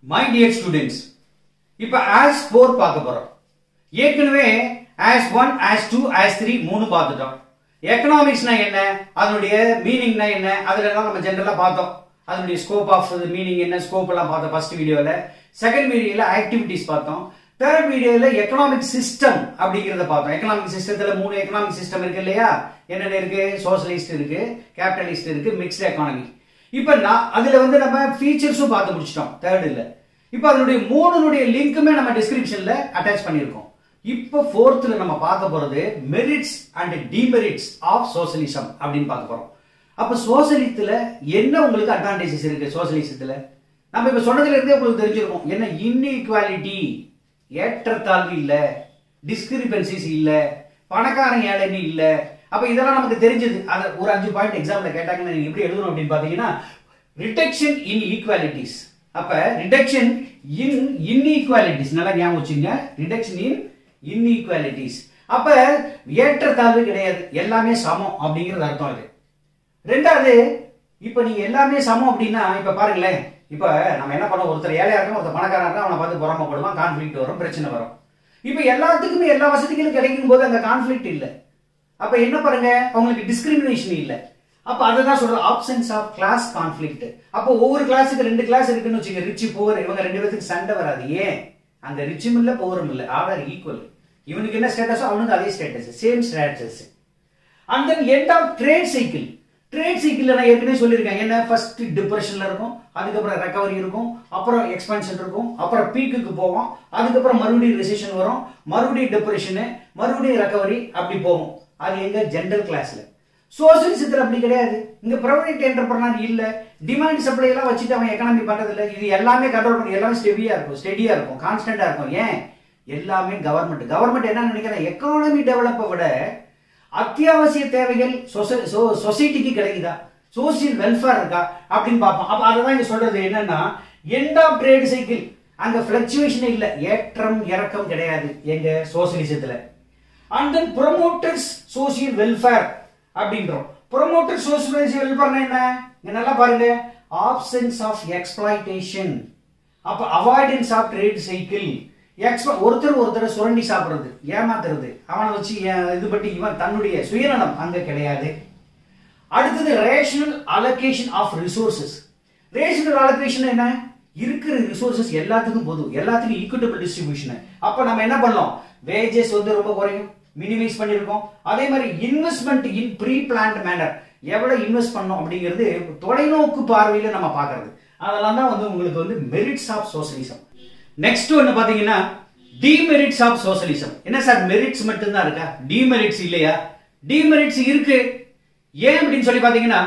my dear students இப்ப as four பார்க்க போறோம் ஏற்கனவே as one as two as three மூணு பார்த்துட்டோம் எக்கனாமிக்ஸ்னா என்ன அதனுடைய மீனிங்னா என்ன அதுல எல்லாம் நம்ம ஜென்ரலா பார்த்தோம் அதனுடைய ஸ்கோப் ஆஃப் மீனிங் என்ன ஸ்கோப் எல்லாம் பார்த்தோம் ஃபர்ஸ்ட் வீடியோல செகண்ட் வீடியோல ஆக்டிவிட்டிஸ் பார்த்தோம் தேர்ட் வீடியோல எக்கனாமிக் சிஸ்டம் அப்படிங்கறத பார்த்தோம் எக்கனாமிக் சிஸ்டத்துல மூணு எக்கனாமிக் சிஸ்டம் இருக்கு இல்லையா என்னென்ன இருக்கு சோஷலிஸ்ட் இருக்கு கேபிட்டலிஸ்ட் இருக்கு மிக்ஸ்ட் எக்கானமி இப்ப நான் அதுல வந்து நம்ம ஃபீச்சர்ஸும் பார்த்து முடிச்சிட்டோம் தேர்ட் இல்ல இப்ப அதனுடைய மூணுனுடைய லிங்க்குமே நம்ம டிஸ்கிரிப்ஷன்ல அட்டாச் பண்ணியிருக்கோம் இப்போ ஃபோர்த்ல நம்ம பார்க்க போறது merits and demerits of socialism அப்படின்னு பார்க்க போறோம் அப்ப சோஷலிசத்துல என்ன உங்களுக்கு அட்வான்டேஜஸ் இருக்கு சோஷலிசத்துல நம்ம இப்ப சொன்னதுல இருந்தே உங்களுக்கு தெரிஞ்சிருக்கும் என்ன இன்இக்வாலிட்டி ஏற்றத்தாழ்வு இல்ல டிஸ்கிரிபன்சிஸ் இல்ல பணக்காரன் ஏழைன்னு இல்ல அப்ப இதெல்லாம் நமக்கு தெரிஞ்சது அது ஒரு அஞ்சு பாயிண்ட் எக்ஸாம்ல கேட்டாங்கன்னா நீங்க எப்படி எழுதணும் அப்படின்னு பாத்தீங்கன்னா ரிடக்ஷன் இன் ஈக்குவாலிட்டிஸ் அப்ப ரிடக்ஷன் இன் இன்இக்வாலிட்டிஸ் நல்லா ஞாபகம் வச்சுங்க ரிடக்ஷன் இன் இன்இக்வாலிட்டிஸ் அப்ப ஏற்றத்தாழ்வு கிடையாது எல்லாமே சமம் அப்படிங்கிறது அர்த்தம் இது ரெண்டாவது இப்ப நீங்க எல்லாமே சமம் அப்படின்னா இப்ப பாருங்களேன் இப்ப நம்ம என்ன பண்ணோம் ஒருத்தர் ஏழையா இருக்கோம் ஒருத்தர் பணக்காரா இருக்கா அவனை பார்த்து பொறாமப்படுவான் கான்ஃபிளிக்ட் வரும் பிரச்சனை வரும் இப்ப எல்லாத்துக்குமே எல்லா வசதிகளும் கிடைக்கும் போது அங்க கான்ஃபிளிக்ட் இல்ல அப்ப என்ன பாருங்க அவங்களுக்கு டிஸ்கிரிமினேஷன் இல்ல அப்ப அதுதான் சொல்ற ஆப்ஷன்ஸ் ஆஃப் கிளாஸ் கான்ஃபிளிக்ட் அப்போ ஒவ்வொரு கிளாஸுக்கு ரெண்டு கிளாஸ் இருக்குன்னு வச்சுங்க ரிச் புவர் இவங்க ரெண்டு பேத்துக்கு சண்டை வராது ஏன் அங்க ரிச்சும் இல்ல புவரும் இல்ல ஆர் ஈக்குவல் இவனுக்கு என்ன ஸ்டேட்டஸோ அவனுக்கு அதே status same status and then end of trade cycle trade cycle நான் ஏற்கனவே சொல்லியிருக்கேன் என்ன ஃபர்ஸ்ட் டிப்ரெஷன்ல இருக்கும் அதுக்கப்புறம் ரெக்கவரி இருக்கும் அப்புறம் எக்ஸ்பென்ஷன் இருக்கும் அப்புறம் பீக்குக்கு போவோம் அதுக்கப்புறம் மறுபடியும் ரிசெஷன் வரும் மறுபடியும் டிப்ரெஷனு மறுபடியும் ரெக்கவரி அப்படி போகும் அது எங்க ஜென்ரல் கிளாஸ்ல சோசியலிசத்தில் அப்படி கிடையாது இங்க பிரைவேட் என்டர்பிரனர் இல்ல டிமாண்ட் சப்ளை எல்லாம் வச்சுட்டு அவன் எக்கனாமி பண்றது இல்ல இது எல்லாமே கண்ட்ரோல் பண்ணி எல்லாமே ஸ்டெடியா இருக்கும் ஸ்டெடியா இருக்கும் கான்ஸ்டன்டா இருக்கும் ஏன் எல்லாமே கவர்மெண்ட் கவர்மெண்ட் என்ன நினைக்கிறேன் எக்கானமி டெவலப்பை விட அத்தியாவசிய தேவைகள் சொசைட்டிக்கு கிடைக்குதா சோசியல் வெல்ஃபேர் இருக்கா அப்படின்னு பார்ப்போம் அப்ப அதுதான் இங்க சொல்றது என்னன்னா எண்ட் ஆஃப் ட்ரேட் சைக்கிள் அங்க பிளக்சுவேஷன் இல்ல ஏற்றம் இறக்கம் கிடையாது எங்க சோசியலிசத்துல and then promoters social welfare அப்படின்றோம் ப்ரொமோட்டர் சோசியல் வெல்ஃபேர் என்ன இங்க நல்லா பாருங்க ஆப்ஷன்ஸ் ஆஃப் எக்ஸ்பிளாய்டேஷன் அப்ப அவாய்டன்ஸ் ஆஃப் ட்ரேட் சைக்கிள் எக்ஸ்ப ஒருத்தர் ஒருத்தர் சுரண்டி சாப்பிடுறது ஏமாத்துறது அவனை வச்சு இது பற்றி இவன் தன்னுடைய சுயநலம் அங்க கிடையாது அடுத்தது rational allocation of resources rational allocation என்ன இருக்கிற ரிசோர்சஸ் எல்லாத்துக்கும் போதும் எல்லாத்துக்கும் ஈக்குவட்டபிள் டிஸ்ட்ரிபியூஷன் அப்ப நம்ம என்ன பண்ணோம் வேஜஸ் வந்து ரொம்ப குறையும் மினிமைஸ் பண்ணிருக்கோம் அதே மாதிரி investment in pre planned manner எவ்வளவு இன்வெஸ்ட் பண்ணோம் அப்படிங்கிறது தொலைநோக்கு பார்வையில நம்ம பாக்குறது அதெல்லாம் தான் வந்து உங்களுக்கு வந்து மெரிட்ஸ் ஆஃப் சோசியலிசம் நெக்ஸ்ட் ஒன்னு பாத்தீங்கன்னா டிமெரிட்ஸ் ஆஃப் சோசியலிசம் என்ன சார் மெரிட்ஸ் மட்டும் தான் இருக்கா டிமெரிட்ஸ் இல்லையா டிமெரிட்ஸ் இருக்கு ஏன் அப்படின்னு சொல்லி பாத்தீங்கன்னா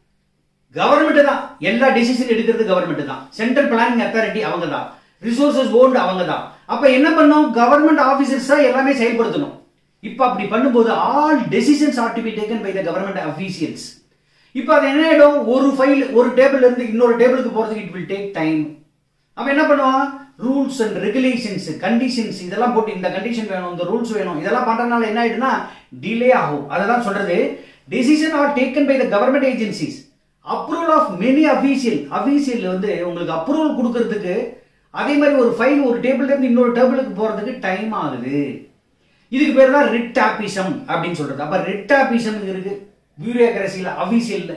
கவர்மெண்ட் தான் எல்லா டிசிஷன் எடுக்கிறது கவர்மெண்ட் தான் சென்ட்ரல் பிளானிங் அத்தாரிட்டி அவங்க தான் ரிசோர்சஸ் ஓன்டு அவங்க தான் அப்ப என்ன பண்ணோம் கவர்மெண்ட் ஆபீசர்ஸ் தான் எல்லாமே செயல்படுத்தணும் இப்ப அப்படி பண்ணும்போது all decisions are to be taken by the government officials இப்ப அது என்ன ஆயிடும் ஒரு ஃபைல் ஒரு டேபிள் இருந்து இன்னொரு டேபிளுக்கு போறதுக்கு இட் வில் டேக் டைம் அவன் என்ன பண்ணுவான் ரூல்ஸ் அண்ட் ரெகுலேஷன்ஸ் கண்டிஷன்ஸ் இதெல்லாம் போட்டு இந்த கண்டிஷன் வேணும் இந்த ரூல்ஸ் வேணும் இதெல்லாம் பண்றதுனால என்ன ஆயிடுனா டிலே ஆகும் அததான் சொல்றது decision are taken by the government agencies approval of many official official வந்து உங்களுக்கு அப்ரூவல் கொடுக்கறதுக்கு அதே மாதிரி ஒரு ஃபைல் ஒரு டேபிள் இருந்து இன்னொரு டேபிளுக்கு போறதுக்கு டைம் ஆகுது இதுக்கு பேர் தான் ரிட் ஆபிசம் அப்படின்னு சொல்றது அப்ப ரிட் ஆபிசம் இருக்கு பியூரோகிரசியில அபிஷியல்ல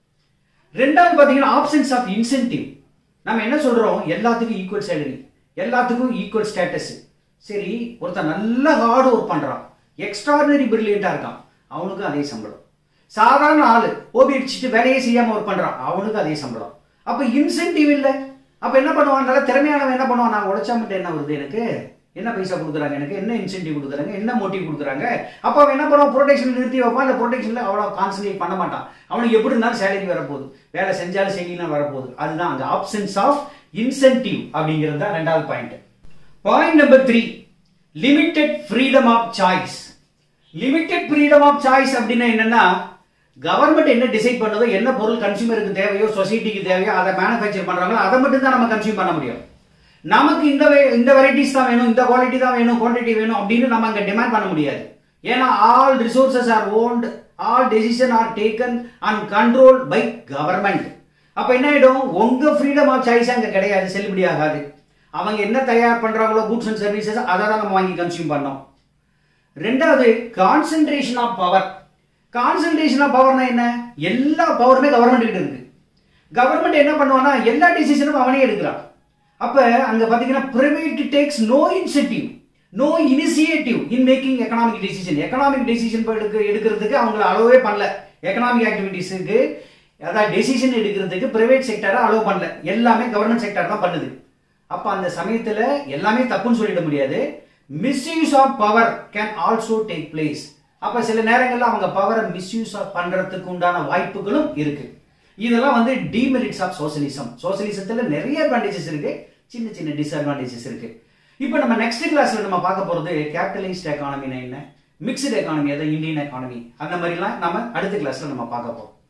ரெண்டாவது பாத்தீங்கன்னா ஆப்ஷன்ஸ் ஆஃப் இன்சென்டிவ் நம்ம என்ன சொல்றோம் எல்லாத்துக்கும் ஈக்குவல் சேலரி எல்லாத்துக்கும் ஈக்குவல் ஸ்டேட்டஸ் சரி ஒருத்தன் நல்ல ஹார்ட் ஒர்க் பண்றான் எக்ஸ்ட்ராடினரி பிரில்லியண்டா இருக்கான் அவனுக்கும் அதே சம்பளம் சாதாரண ஆளு ஓபி அடிச்சுட்டு வேலையே செய்யாம ஒர்க் பண்றான் அவனுக்கு அதே சம்பளம் அப்ப இன்சென்டிவ் இல்ல அப்ப என்ன பண்ணுவான் நல்ல திறமையானவன் என்ன பண்ணுவான் நான் உழைச்சா மட்டும் என்ன வருது எனக்கு என்ன பைசா கொடுக்குறாங்க எனக்கு என்ன இன்சென்டிவ் கொடுக்குறாங்க என்ன மோட்டிவ் கொடுக்குறாங்க அப்ப அவன் என்ன பண்ணுவான் ப்ரொடெக்ஷன் நிறுத்தி வைப்பான் இந்த ப்ரொடெக்ஷன்ல அவ்வளோ கான்சன்ட்ரேட் பண்ண மாட்டான் அவனுக்கு எப்படி இருந்தாலும் சேலரி வரப்போகுது வேலை செஞ்சாலும் செய்யலாம் வரப்போகுது அதுதான் அங்க ஆப்ஷன்ஸ் ஆஃப் இன்சென்டிவ் அப்படிங்கிறது தான் ரெண்டாவது point point number three limited freedom of choice limited freedom of choice அப்படின்னா என்னன்னா கவர்மெண்ட் என்ன டிசைட் பண்ணதோ என்ன பொருள் கன்சியூமருக்கு தேவையோ சொசைட்டிக்கு தேவையோ அதை மேனுஃபேக்சர் பண்றாங்களோ அதை மட்டும் தான் நம்ம கன்சியூம் பண்ண முடியும் நமக்கு இந்த இந்த வெரைட்டிஸ் தான் வேணும் இந்த குவாலிட்டி தான் வேணும் குவான்டிட்டி வேணும் அப்படின்னு நம்ம அங்க டிமாண்ட் பண்ண முடியாது ஏன்னா all resources are owned all decision are taken and control by government அப்ப என்ன ஆயிடும் உங்க ஃப்ரீடம் ஆஃப் சாய்ஸ் அங்க கிடையாது செல்லுபடி ஆகாது அவங்க என்ன தயார் பண்றாங்களோ கூட்ஸ் அண்ட் சர்வீசஸ் அதை தான் நம்ம வாங்கி கன்சியூம் பண்ணோம் ரெண்டாவது concentration of power concentration of பவர்னா என்ன எல்லா பவருமே கவர்மெண்ட் கிட்ட இருக்கு கவர்மெண்ட் என்ன பண்ணுவான்னா எல்லா டிசிஷனும் அவனே எடுக்கிறான் அப்ப அங்க பாத்தீங்கன்னா private takes no incentive no initiative in making economic decision economic decision எடுக்கிறதுக்கு அவங்களை அலோவே பண்ணல எக்கனாமிக் ஆக்டிவிட்டிஸுக்கு அதாவது டெசிஷன் எடுக்கிறதுக்கு பிரைவேட் செக்டரை அலோவ் பண்ணல எல்லாமே கவர்மெண்ட் செக்டர் தான் பண்ணுது அப்ப அந்த சமயத்துல எல்லாமே தப்புன்னு சொல்லிட முடியாது misuse of power can also take place அப்ப சில நேரங்கள்ல அவங்க பவரை மிஸ்யூஸ் பண்றதுக்கு உண்டான வாய்ப்புகளும் இருக்கு இதெல்லாம் வந்து டிமெரிட்ஸ் ஆஃப் சோசியலிசம் சோசியலிசத்துல நிறைய அட்வான்டேஜஸ் இருக்கு சின்ன சின்ன டிஸ்அட்வான்டேஜஸ் இருக்கு இப்போ நம்ம நெக்ஸ்ட் கிளாஸ்ல நம்ம பார்க்க போறது கேபிட்டலிஸ்ட் எக்கானமினா என்ன மிக்சடு எக்கானமி அதாவது இந்தியன் எக்கானமி அந்த மாதிரிலாம் நம்ம அடுத்த கிளாஸ்ல நம்ம பார்க்க போறோம்